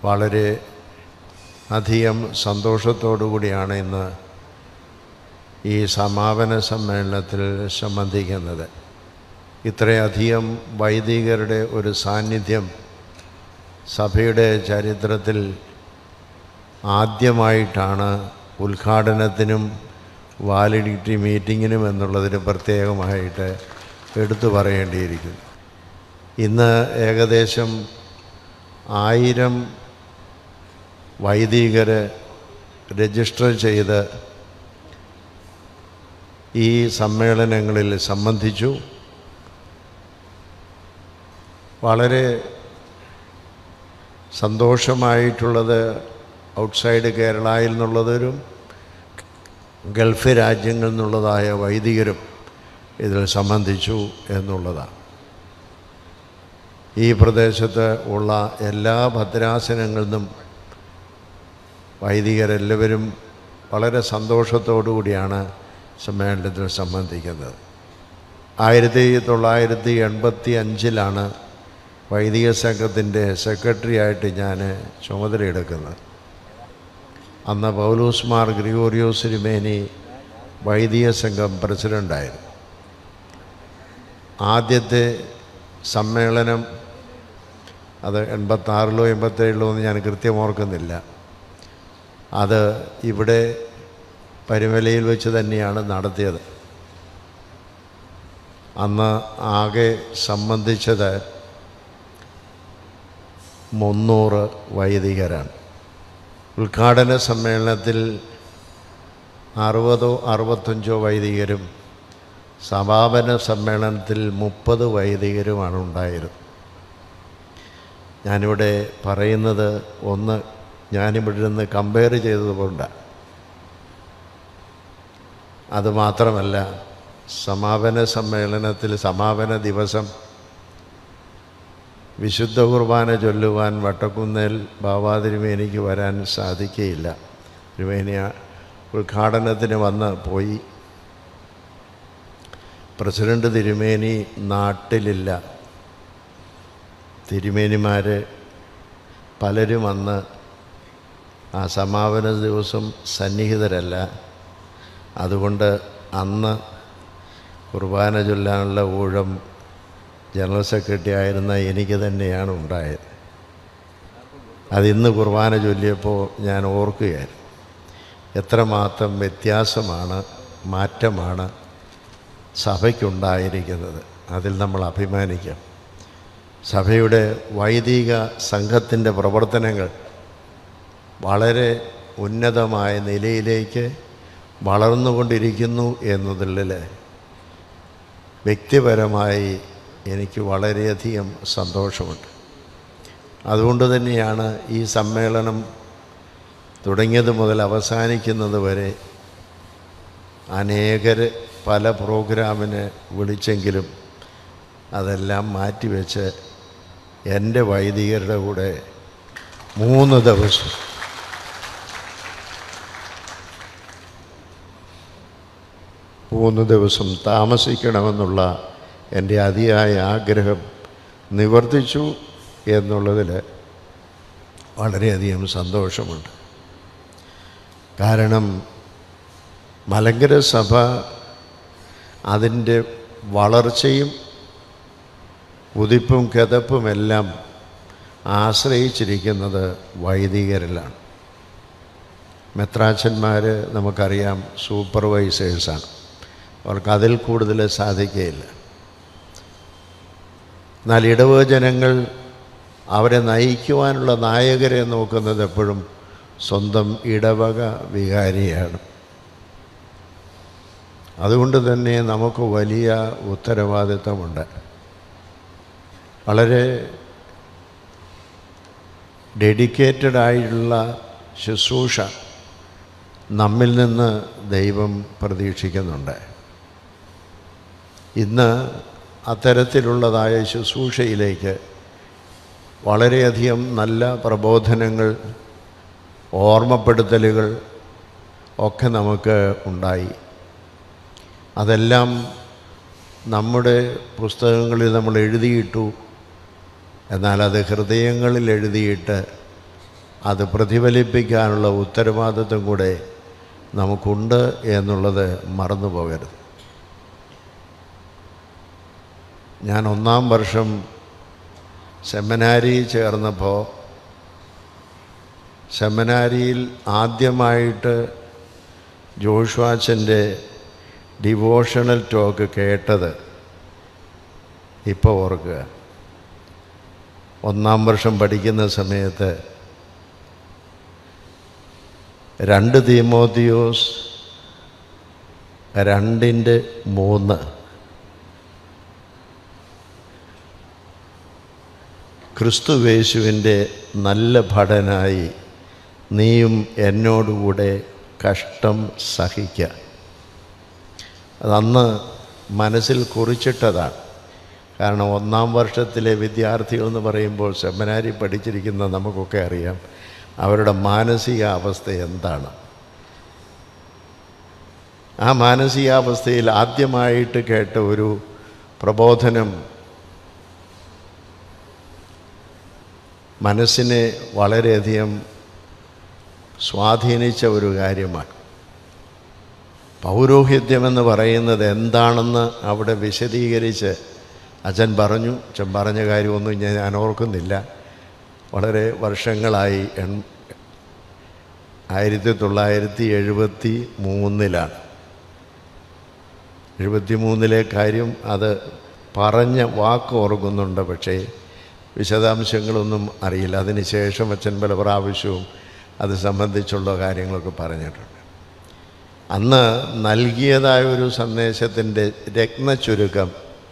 വളരെ അധികം സന്തോഷത്തോടു കൂടിയാണ് ഇന്ന് ഈ സമാപന സമ്മേളനത്തിൽ സംബന്ധിക്കുന്നത് ഇത്രയധികം വൈദികരുടെ ഒരു സാന്നിധ്യം സഭയുടെ ചരിത്രത്തിൽ ആദ്യമായിട്ടാണ് ഉദ്ഘാടനത്തിനും വാലിഡിറ്റി മീറ്റിങ്ങിനും എന്നുള്ളതിന് പ്രത്യേകമായിട്ട് എടുത്തു പറയേണ്ടിയിരിക്കുന്നു ഇന്ന് ഏകദേശം ആയിരം വൈദികർ രജിസ്റ്റർ ചെയ്ത് ഈ സമ്മേളനങ്ങളിൽ സംബന്ധിച്ചു വളരെ സന്തോഷമായിട്ടുള്ളത് ഔട്ട്സൈഡ് കേരളയിൽ നിന്നുള്ളവരും ഗൾഫ് രാജ്യങ്ങളിൽ നിന്നുള്ളതായ വൈദികരും ഇതിൽ സംബന്ധിച്ചു എന്നുള്ളതാണ് ഈ പ്രദേശത്ത് ഉള്ള എല്ലാ ഭദ്രാസനങ്ങളിൽ നിന്നും വൈദികരെല്ലാവരും വളരെ സന്തോഷത്തോടു കൂടിയാണ് സമ്മേളനത്തിൽ സംബന്ധിക്കുന്നത് ആയിരത്തി തൊള്ളായിരത്തി എൺപത്തി അഞ്ചിലാണ് വൈദിക സംഘത്തിൻ്റെ സെക്രട്ടറി ആയിട്ട് ഞാൻ ചുമതലയെടുക്കുന്നത് അന്ന് പൗലൂസ് മാർ ഗ്രിഗോറിയോസ് രിമേനി വൈദിക സംഘം പ്രസിഡൻ്റായിരുന്നു ആദ്യത്തെ സമ്മേളനം അത് എൺപത്താറിലോ എൺപത്തേഴിലോ എന്ന് ഞാൻ കൃത്യം ഓർക്കുന്നില്ല അത് ഇവിടെ പരുമലയിൽ വെച്ച് തന്നെയാണ് നടത്തിയത് അന്ന് ആകെ സംബന്ധിച്ചത് മുന്നൂറ് വൈദികരാണ് ഉദ്ഘാടന സമ്മേളനത്തിൽ അറുപതോ അറുപത്തഞ്ചോ വൈദികരും സമാപന സമ്മേളനത്തിൽ മുപ്പത് വൈദികരുമാണ് ഉണ്ടായിരുന്നത് ഞാനിവിടെ പറയുന്നത് ഒന്ന് ഞാനിവിടെ നിന്ന് കമ്പയർ ചെയ്തതുകൊണ്ടാണ് അതുമാത്രമല്ല സമാപന സമ്മേളനത്തിൽ സമാപന ദിവസം വിശുദ്ധ കുർബാന ചൊല്ലുവാൻ വട്ടക്കുന്നേൽ ബാബാതിരുമേനിക്ക് വരാൻ സാധിക്കുകയില്ല തിരുമേനിയ ഉദ്ഘാടനത്തിന് വന്ന് പോയി പ്രസിഡന്റ് തിരുമേനി നാട്ടിലില്ല തിരുമേനിമാർ പലരും അന്ന് ആ സമാപന ദിവസം സന്നിഹിതരല്ല അതുകൊണ്ട് അന്ന് കുർബാന ചൊല്ലാനുള്ള ഊഴം ജനറൽ സെക്രട്ടറി ആയിരുന്ന എനിക്ക് തന്നെയാണ് ഉണ്ടായത് അതിന്ന് കുർബാന ചൊല്ലിയപ്പോൾ ഞാൻ ഓർക്കുകയായിരുന്നു എത്രമാത്രം വ്യത്യാസമാണ് മാറ്റമാണ് സഭയ്ക്കുണ്ടായിരിക്കുന്നത് അതിൽ നമ്മൾ അഭിമാനിക്കാം സഭയുടെ വൈദിക സംഘത്തിൻ്റെ പ്രവർത്തനങ്ങൾ വളരെ ഉന്നതമായ നിലയിലേക്ക് വളർന്നുകൊണ്ടിരിക്കുന്നു എന്നതിൽ വ്യക്തിപരമായി എനിക്ക് വളരെയധികം സന്തോഷമുണ്ട് അതുകൊണ്ട് തന്നെയാണ് ഈ സമ്മേളനം തുടങ്ങിയത് മുതൽ അവസാനിക്കുന്നത് വരെ അനേകർ പല പ്രോഗ്രാമിന് വിളിച്ചെങ്കിലും അതെല്ലാം മാറ്റിവെച്ച് എൻ്റെ വൈദികരുടെ കൂടെ മൂന്ന് ദിവസം മൂന്ന് ദിവസം താമസിക്കണമെന്നുള്ള എൻ്റെ അതിയായ ആഗ്രഹം നിവർത്തിച്ചു എന്നുള്ളതിൽ വളരെയധികം സന്തോഷമുണ്ട് കാരണം മലങ്കര സഭ അതിൻ്റെ വളർച്ചയും ഉദിപ്പും കിതപ്പുമെല്ലാം ആശ്രയിച്ചിരിക്കുന്നത് വൈദികരിലാണ് മെത്രാച്ചന്മാർ നമുക്കറിയാം സൂപ്പർവൈസേഴ്സാണ് അവർക്ക് അതിൽ കൂടുതൽ സാധിക്കുകയില്ല എന്നാൽ ഇടവ ജനങ്ങൾ അവരെ നയിക്കുവാനുള്ള നായകരെ നോക്കുന്നത് എപ്പോഴും സ്വന്തം ഇടവക വികാരിയാണ് അതുകൊണ്ട് തന്നെ നമുക്ക് വലിയ ഉത്തരവാദിത്വമുണ്ട് വളരെ ഡെഡിക്കേറ്റഡ് ആയിട്ടുള്ള ശുശ്രൂഷ നമ്മിൽ നിന്ന് ദൈവം പ്രതീക്ഷിക്കുന്നുണ്ട് ഇന്ന് അത്തരത്തിലുള്ളതായ ശുശ്രൂഷയിലേക്ക് വളരെയധികം നല്ല പ്രബോധനങ്ങൾ ഓർമ്മപ്പെടുത്തലുകൾ ഒക്കെ നമുക്ക് ഉണ്ടായി അതെല്ലാം നമ്മുടെ പുസ്തകങ്ങളിൽ നമ്മൾ എഴുതിയിട്ടു എന്നാൽ അത് ഹൃദയങ്ങളിൽ എഴുതിയിട്ട് അത് പ്രതിഫലിപ്പിക്കാനുള്ള ഉത്തരവാദിത്വം കൂടെ നമുക്കുണ്ട് എന്നുള്ളത് മറന്നു പോകരുത് ഞാൻ ഒന്നാം വർഷം സെമിനാരി ചേർന്നപ്പോൾ സെമിനാരിയിൽ ആദ്യമായിട്ട് ജോഷ്വാച്ചൻ്റെ ഡിവോഷണൽ ടോക്ക് കേട്ടത് ഇപ്പോൾ ഓർക്കുക ഒന്നാം വർഷം പഠിക്കുന്ന സമയത്ത് രണ്ട് തീമോത്തിയോസ് രണ്ടിൻ്റെ മൂന്ന് ക്രിസ്തുവേശുവിൻ്റെ നല്ല ഭടനായി നീയും എന്നോടുകൂടെ കഷ്ടം സഹിക്കുക അതന്ന് മനസ്സിൽ കുറിച്ചിട്ടതാണ് കാരണം ഒന്നാം വർഷത്തിലെ വിദ്യാർത്ഥികൾ എന്ന് പറയുമ്പോൾ സെമിനാരി പഠിച്ചിരിക്കുന്ന നമുക്കൊക്കെ അറിയാം അവരുടെ മാനസിക അവസ്ഥ എന്താണ് ആ മാനസികാവസ്ഥയിൽ ആദ്യമായിട്ട് കേട്ട ഒരു പ്രബോധനം മനസ്സിനെ വളരെയധികം സ്വാധീനിച്ച ഒരു കാര്യമാണ് പൗരോഹിത്യമെന്ന് പറയുന്നത് എന്താണെന്ന് അവിടെ വിശദീകരിച്ച് അച്ഛൻ പറഞ്ഞു അച്ഛൻ പറഞ്ഞ കാര്യമൊന്നും ഞാൻ ഞാൻ ഓർക്കുന്നില്ല വളരെ വർഷങ്ങളായി എൺ ആയിരത്തി തൊള്ളായിരത്തി എഴുപത്തി മൂന്നിലാണ് എഴുപത്തി മൂന്നിലെ കാര്യം അത് പറഞ്ഞ വാക്ക് ഓർക്കുന്നുണ്ട് പക്ഷേ വിശദാംശങ്ങളൊന്നും അറിയില്ല അതിന് ശേഷം അച്ഛൻ പല പ്രാവശ്യവും അത് സംബന്ധിച്ചുള്ള കാര്യങ്ങളൊക്കെ പറഞ്ഞിട്ടുണ്ട് അന്ന് നൽകിയതായ ഒരു സന്ദേശത്തിൻ്റെ രത്നച്ചുരുക്കം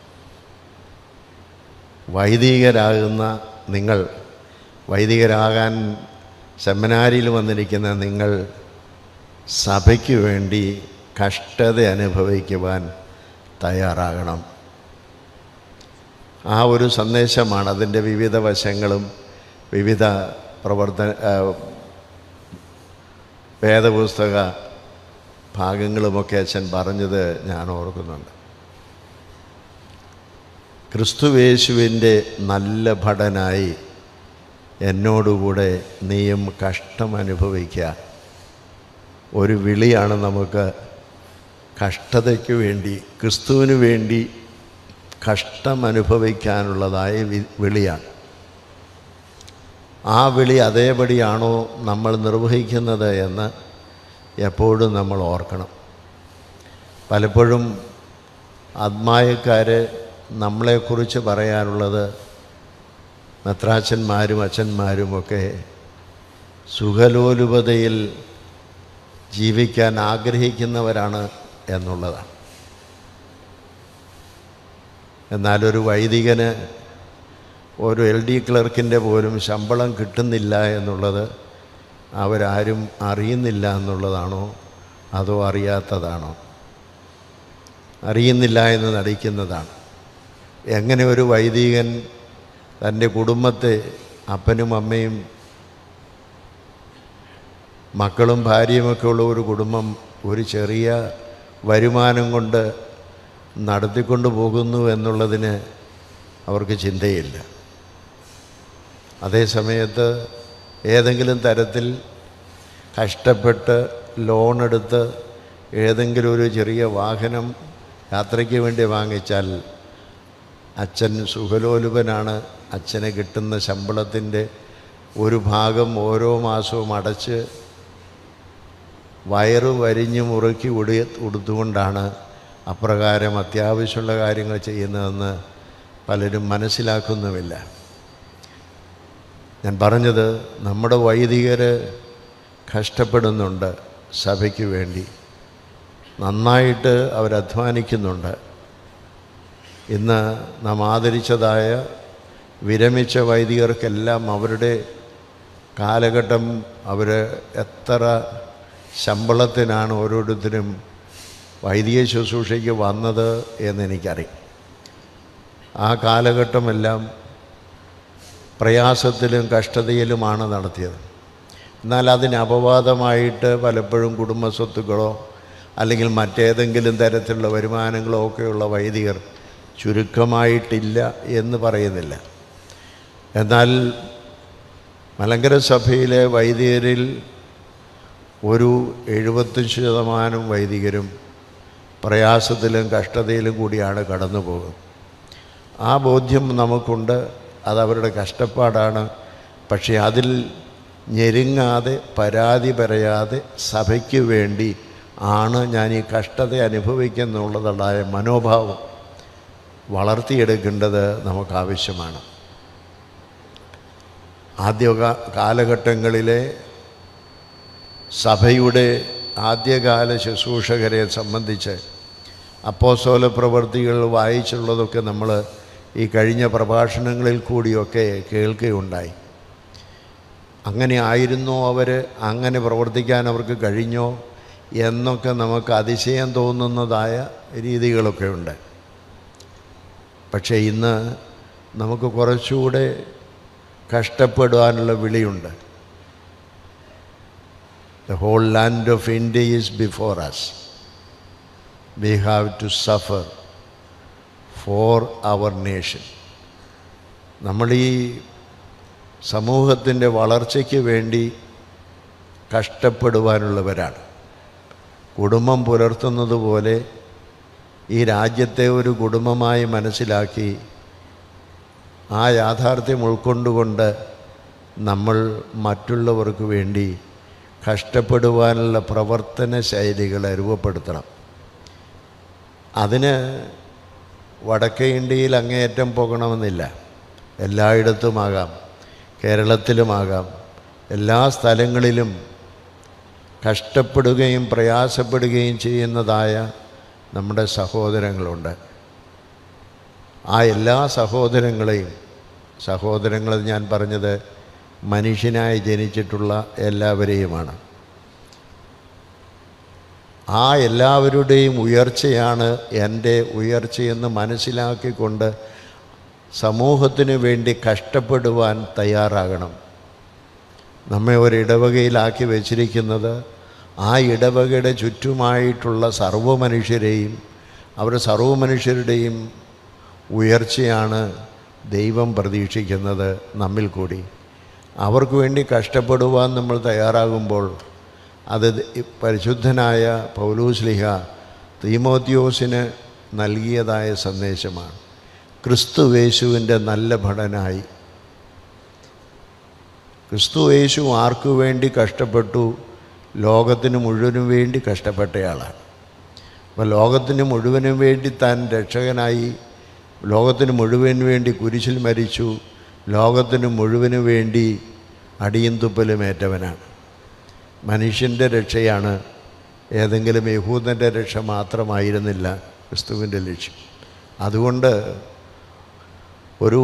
വൈദികരാകുന്ന നിങ്ങൾ വൈദികരാകാൻ സെമിനാരിയിൽ വന്നിരിക്കുന്ന നിങ്ങൾ സഭയ്ക്ക് വേണ്ടി കഷ്ടത അനുഭവിക്കുവാൻ തയ്യാറാകണം ആ ഒരു സന്ദേശമാണ് അതിൻ്റെ വിവിധ വശങ്ങളും വിവിധ പ്രവർത്തന ആ, വേദപുസ്തക ഭാഗങ്ങളുമൊക്കെ അച്ഛൻ പറഞ്ഞത് ഞാൻ ഓർക്കുന്നുണ്ട് ക്രിസ്തുവേശുവിൻ്റെ നല്ല ഭടനായി എന്നോടുകൂടെ നീയും കഷ്ടം അനുഭവിക്കുക ഒരു വിളിയാണ് നമുക്ക് കഷ്ടതയ്ക്ക് വേണ്ടി ക്രിസ്തുവിന് വേണ്ടി കഷ്ടം അനുഭവിക്കാനുള്ളതായ വി- വിളിയാണ് ആ വിളി അതേപടിയാണോ നമ്മൾ നിർവഹിക്കുന്നത് എന്ന് എപ്പോഴും നമ്മൾ ഓർക്കണം പലപ്പോഴും ആത്മായക്കാർ നമ്മളെക്കുറിച്ച് പറയാനുള്ളത് മെത്രാച്ചന്മാരും അച്ഛന്മാരുമൊക്കെ സുഖലോലുപതയിൽ ജീവിക്കാൻ ആഗ്രഹിക്കുന്നവരാണ് എന്നുള്ളതാണ് എന്നാലൊരു വൈദികന് ഒരു എൽ ഡി ക്ലർക്കിൻ്റെ പോലും ശമ്പളം കിട്ടുന്നില്ല എന്നുള്ളത് അവരാരും അറിയുന്നില്ല എന്നുള്ളതാണോ അതോ അറിയാത്തതാണോ അറിയുന്നില്ല എന്ന് നടിക്കുന്നതാണ് എങ്ങനെ ഒരു വൈദികൻ തൻ്റെ കുടുംബത്തെ അപ്പനും അമ്മയും മക്കളും ഭാര്യയുമൊക്കെ ഉള്ള ഒരു കുടുംബം ഒരു ചെറിയ വരുമാനം കൊണ്ട് നടത്തിക്കൊണ്ട് പോകുന്നു എന്നുള്ളതിന് അവർക്ക് ചിന്തയില്ല അതേ സമയത്ത് ഏതെങ്കിലും തരത്തിൽ കഷ്ടപ്പെട്ട് ലോണെടുത്ത് ഏതെങ്കിലും ഒരു ചെറിയ വാഹനം യാത്രയ്ക്ക് വേണ്ടി വാങ്ങിച്ചാൽ അച്ഛൻ സുഖലോലുപനാണ് അച്ഛന് കിട്ടുന്ന ശമ്പളത്തിൻ്റെ ഒരു ഭാഗം ഓരോ മാസവും അടച്ച് വയറ് വരിഞ്ഞ് മുറുക്കി ഉടി ഉടുത്തുകൊണ്ടാണ് അപ്രകാരം അത്യാവശ്യമുള്ള കാര്യങ്ങൾ ചെയ്യുന്നതെന്ന് പലരും മനസ്സിലാക്കുന്നുമില്ല ഞാൻ പറഞ്ഞത് നമ്മുടെ വൈദികർ കഷ്ടപ്പെടുന്നുണ്ട് സഭയ്ക്ക് വേണ്ടി നന്നായിട്ട് അവരധ്വാനിക്കുന്നുണ്ട് ഇന്ന് നാം ആദരിച്ചതായ വിരമിച്ച വൈദികർക്കെല്ലാം അവരുടെ കാലഘട്ടം അവർ എത്ര ശമ്പളത്തിനാണ് ഓരോരുത്തരും വൈദിക ശുശ്രൂഷയ്ക്ക് വന്നത് എന്നെനിക്കറിയാം ആ കാലഘട്ടമെല്ലാം പ്രയാസത്തിലും കഷ്ടതയിലുമാണ് നടത്തിയത് എന്നാൽ അതിന് അപവാദമായിട്ട് പലപ്പോഴും കുടുംബ സ്വത്തുക്കളോ അല്ലെങ്കിൽ മറ്റേതെങ്കിലും തരത്തിലുള്ള വരുമാനങ്ങളോ ഒക്കെയുള്ള വൈദികർ ചുരുക്കമായിട്ടില്ല എന്ന് പറയുന്നില്ല എന്നാൽ മലങ്കര സഭയിലെ വൈദികരിൽ ഒരു എഴുപത്തഞ്ച് ശതമാനം വൈദികരും പ്രയാസത്തിലും കഷ്ടതയിലും കൂടിയാണ് കടന്നു പോകുന്നത് ആ ബോധ്യം നമുക്കുണ്ട് അതവരുടെ കഷ്ടപ്പാടാണ് പക്ഷേ അതിൽ ഞെരുങ്ങാതെ പരാതി പറയാതെ സഭയ്ക്ക് വേണ്ടി ആണ് ഞാൻ ഈ കഷ്ടത അനുഭവിക്കുന്നുള്ളതുണ്ടായ മനോഭാവം വളർത്തിയെടുക്കേണ്ടത് നമുക്ക് ആവശ്യമാണ് ആദ്യ കാലഘട്ടങ്ങളിലെ സഭയുടെ ആദ്യകാല ശുശ്രൂഷകരെ സംബന്ധിച്ച് അപ്പോസോല പ്രവൃത്തികൾ വായിച്ചുള്ളതൊക്കെ നമ്മൾ ഈ കഴിഞ്ഞ പ്രഭാഷണങ്ങളിൽ കൂടിയൊക്കെ കേൾക്കുകയുണ്ടായി അങ്ങനെ ആയിരുന്നോ അവർ അങ്ങനെ പ്രവർത്തിക്കാൻ അവർക്ക് കഴിഞ്ഞോ എന്നൊക്കെ നമുക്ക് അതിശയം തോന്നുന്നതായ രീതികളൊക്കെ ഉണ്ട് പക്ഷേ ഇന്ന് നമുക്ക് കുറച്ചുകൂടെ കഷ്ടപ്പെടുവാനുള്ള വിളിയുണ്ട് the whole land of India is before us we have to suffer for our nation നമ്മൾ ഈ സമൂഹത്തിൻ്റെ വളർച്ചയ്ക്ക് വേണ്ടി കഷ്ടപ്പെടുവാനുള്ളവരാണ് കുടുംബം പുലർത്തുന്നത് പോലെ ഈ രാജ്യത്തെ ഒരു കുടുംബമായി മനസ്സിലാക്കി ആ യാഥാർത്ഥ്യം ഉൾക്കൊണ്ടുകൊണ്ട് നമ്മൾ മറ്റുള്ളവർക്ക് വേണ്ടി കഷ്ടപ്പെടുവാനുള്ള പ്രവർത്തന ശൈലികളെ രൂപപ്പെടുത്തണം അതിന് വടക്കേ ഇന്ത്യയിൽ അങ്ങേയറ്റം പോകണമെന്നില്ല എല്ലായിടത്തുമാകാം കേരളത്തിലുമാകാം എല്ലാ സ്ഥലങ്ങളിലും കഷ്ടപ്പെടുകയും പ്രയാസപ്പെടുകയും ചെയ്യുന്നതായ നമ്മുടെ സഹോദരങ്ങളുണ്ട് ആ എല്ലാ സഹോദരങ്ങളെയും സഹോദരങ്ങൾ ഞാൻ പറഞ്ഞത് മനുഷ്യനായി ജനിച്ചിട്ടുള്ള എല്ലാവരെയുമാണ് ആ എല്ലാവരുടെയും ഉയർച്ചയാണ് എൻ്റെ ഉയർച്ചയെന്ന് മനസ്സിലാക്കിക്കൊണ്ട് സമൂഹത്തിന് വേണ്ടി കഷ്ടപ്പെടുവാൻ തയ്യാറാകണം നമ്മെ ഒരു ഇടവകയിലാക്കി വച്ചിരിക്കുന്നത് ആ ഇടവകയുടെ ചുറ്റുമായിട്ടുള്ള സർവ്വ മനുഷ്യരെയും അവരുടെ സർവ്വ മനുഷ്യരുടെയും ഉയർച്ചയാണ് ദൈവം പ്രതീക്ഷിക്കുന്നത് നമ്മിൽ കൂടി അവർക്ക് വേണ്ടി കഷ്ടപ്പെടുവാൻ നമ്മൾ തയ്യാറാകുമ്പോൾ അത് പരിശുദ്ധനായ പൗലൂസ്ലിഹ തീമോത്യോസിന് നൽകിയതായ സന്ദേശമാണ് ക്രിസ്തുവേശുവിൻ്റെ നല്ല ഭടനായി ക്രിസ്തുവേശു ആർക്കു വേണ്ടി കഷ്ടപ്പെട്ടു ലോകത്തിന് മുഴുവനും വേണ്ടി കഷ്ടപ്പെട്ടയാളാണ് അപ്പോൾ ലോകത്തിന് മുഴുവനും വേണ്ടി താൻ രക്ഷകനായി ലോകത്തിന് മുഴുവൻ വേണ്ടി കുരിശിൽ മരിച്ചു ലോകത്തിന് മുഴുവന് വേണ്ടി അടിയും തുപ്പലും ഏറ്റവനാണ് മനുഷ്യൻ്റെ രക്ഷയാണ് ഏതെങ്കിലും യഹൂദൻ്റെ രക്ഷ മാത്രമായിരുന്നില്ല ക്രിസ്തുവിൻ്റെ ലക്ഷ്യം അതുകൊണ്ട് ഒരു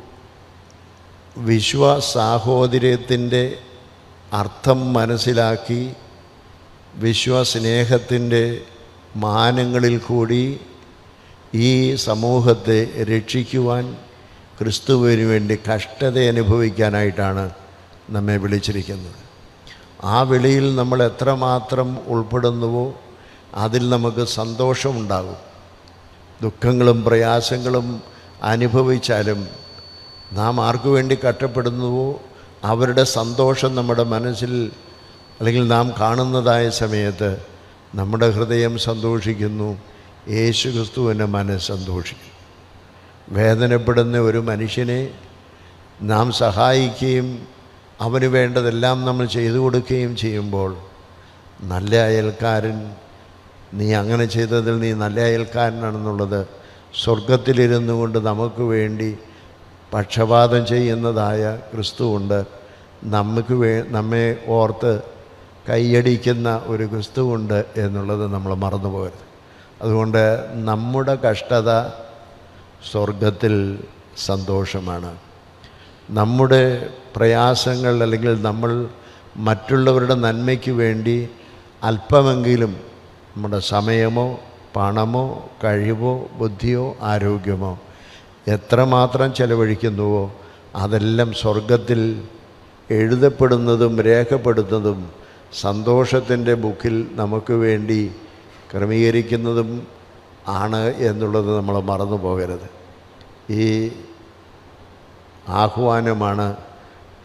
വിശ്വസാഹോദര്യത്തിൻ്റെ അർത്ഥം മനസ്സിലാക്കി വിശ്വസ്നേഹത്തിൻ്റെ മാനങ്ങളിൽ കൂടി ഈ സമൂഹത്തെ രക്ഷിക്കുവാൻ ക്രിസ്തുവിന് വേണ്ടി കഷ്ടത അനുഭവിക്കാനായിട്ടാണ് നമ്മെ വിളിച്ചിരിക്കുന്നത് ആ വിളിയിൽ നമ്മൾ എത്രമാത്രം ഉൾപ്പെടുന്നുവോ അതിൽ നമുക്ക് സന്തോഷമുണ്ടാകും ദുഃഖങ്ങളും പ്രയാസങ്ങളും അനുഭവിച്ചാലും നാം ആർക്കു വേണ്ടി കഷ്ടപ്പെടുന്നുവോ അവരുടെ സന്തോഷം നമ്മുടെ മനസ്സിൽ അല്ലെങ്കിൽ നാം കാണുന്നതായ സമയത്ത് നമ്മുടെ ഹൃദയം സന്തോഷിക്കുന്നു യേശു ക്രിസ്തുവിൻ്റെ മനസ്സ് സന്തോഷിക്കും വേദനപ്പെടുന്ന ഒരു മനുഷ്യനെ നാം സഹായിക്കുകയും അവന് വേണ്ടതെല്ലാം നമ്മൾ ചെയ്തു കൊടുക്കുകയും ചെയ്യുമ്പോൾ നല്ല അയൽക്കാരൻ നീ അങ്ങനെ ചെയ്തതിൽ നീ നല്ല അയൽക്കാരനാണെന്നുള്ളത് സ്വർഗത്തിലിരുന്നു കൊണ്ട് നമുക്ക് വേണ്ടി പക്ഷപാതം ചെയ്യുന്നതായ ക്രിസ്തുവുണ്ട് നമുക്ക് വേ നമ്മെ ഓർത്ത് കൈയടിക്കുന്ന ഒരു ക്രിസ്തുവുണ്ട് എന്നുള്ളത് നമ്മൾ മറന്നു പോകരുത് അതുകൊണ്ട് നമ്മുടെ കഷ്ടത സ്വർഗത്തിൽ സന്തോഷമാണ് നമ്മുടെ പ്രയാസങ്ങൾ അല്ലെങ്കിൽ നമ്മൾ മറ്റുള്ളവരുടെ നന്മയ്ക്ക് വേണ്ടി അല്പമെങ്കിലും നമ്മുടെ സമയമോ പണമോ കഴിവോ ബുദ്ധിയോ ആരോഗ്യമോ എത്രമാത്രം ചെലവഴിക്കുന്നുവോ അതെല്ലാം സ്വർഗത്തിൽ എഴുതപ്പെടുന്നതും രേഖപ്പെടുത്തുന്നതും സന്തോഷത്തിൻ്റെ ബുക്കിൽ നമുക്ക് വേണ്ടി ക്രമീകരിക്കുന്നതും ആണ് എന്നുള്ളത് നമ്മൾ മറന്നു പോകരുത് ഈ ആഹ്വാനമാണ്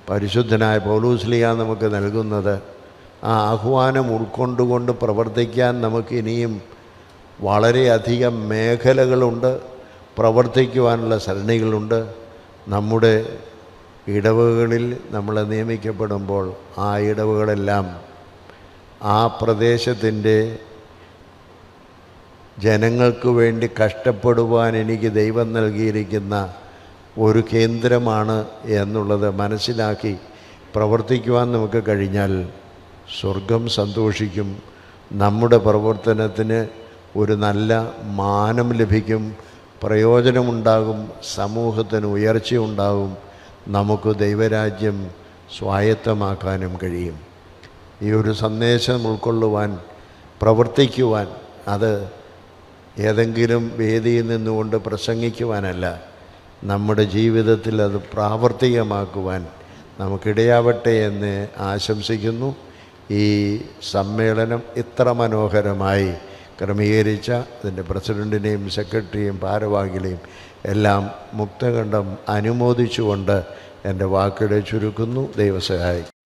പരിശുദ്ധനായ പൗലൂസ്ലിയ നമുക്ക് നൽകുന്നത് ആ ആഹ്വാനം ഉൾക്കൊണ്ടുകൊണ്ട് പ്രവർത്തിക്കാൻ നമുക്ക് ഇനിയും വളരെയധികം മേഖലകളുണ്ട് പ്രവർത്തിക്കുവാനുള്ള സരണികളുണ്ട് നമ്മുടെ ഇടവുകളിൽ നമ്മൾ നിയമിക്കപ്പെടുമ്പോൾ ആ ഇടവുകളെല്ലാം ആ പ്രദേശത്തിൻ്റെ ജനങ്ങൾക്ക് വേണ്ടി കഷ്ടപ്പെടുവാൻ എനിക്ക് ദൈവം നൽകിയിരിക്കുന്ന ഒരു കേന്ദ്രമാണ് എന്നുള്ളത് മനസ്സിലാക്കി പ്രവർത്തിക്കുവാൻ നമുക്ക് കഴിഞ്ഞാൽ സ്വർഗം സന്തോഷിക്കും നമ്മുടെ പ്രവർത്തനത്തിന് ഒരു നല്ല മാനം ലഭിക്കും പ്രയോജനമുണ്ടാകും സമൂഹത്തിന് ഉയർച്ചയുണ്ടാകും നമുക്ക് ദൈവരാജ്യം സ്വായത്തമാക്കാനും കഴിയും ഈ ഒരു സന്ദേശം ഉൾക്കൊള്ളുവാൻ പ്രവർത്തിക്കുവാൻ അത് ഏതെങ്കിലും വേദിയിൽ നിന്നുകൊണ്ട് പ്രസംഗിക്കുവാനല്ല നമ്മുടെ ജീവിതത്തിൽ അത് പ്രാവർത്തികമാക്കുവാൻ നമുക്കിടയാവട്ടെ എന്ന് ആശംസിക്കുന്നു ഈ സമ്മേളനം ഇത്ര മനോഹരമായി ക്രമീകരിച്ച അതിൻ്റെ പ്രസിഡൻറ്റിനെയും സെക്രട്ടറിയും ഭാരവാഹികളെയും എല്ലാം മുക്തകണ്ഠം അനുമോദിച്ചുകൊണ്ട് എൻ്റെ വാക്കുകളെ ചുരുക്കുന്നു ദൈവസഹായി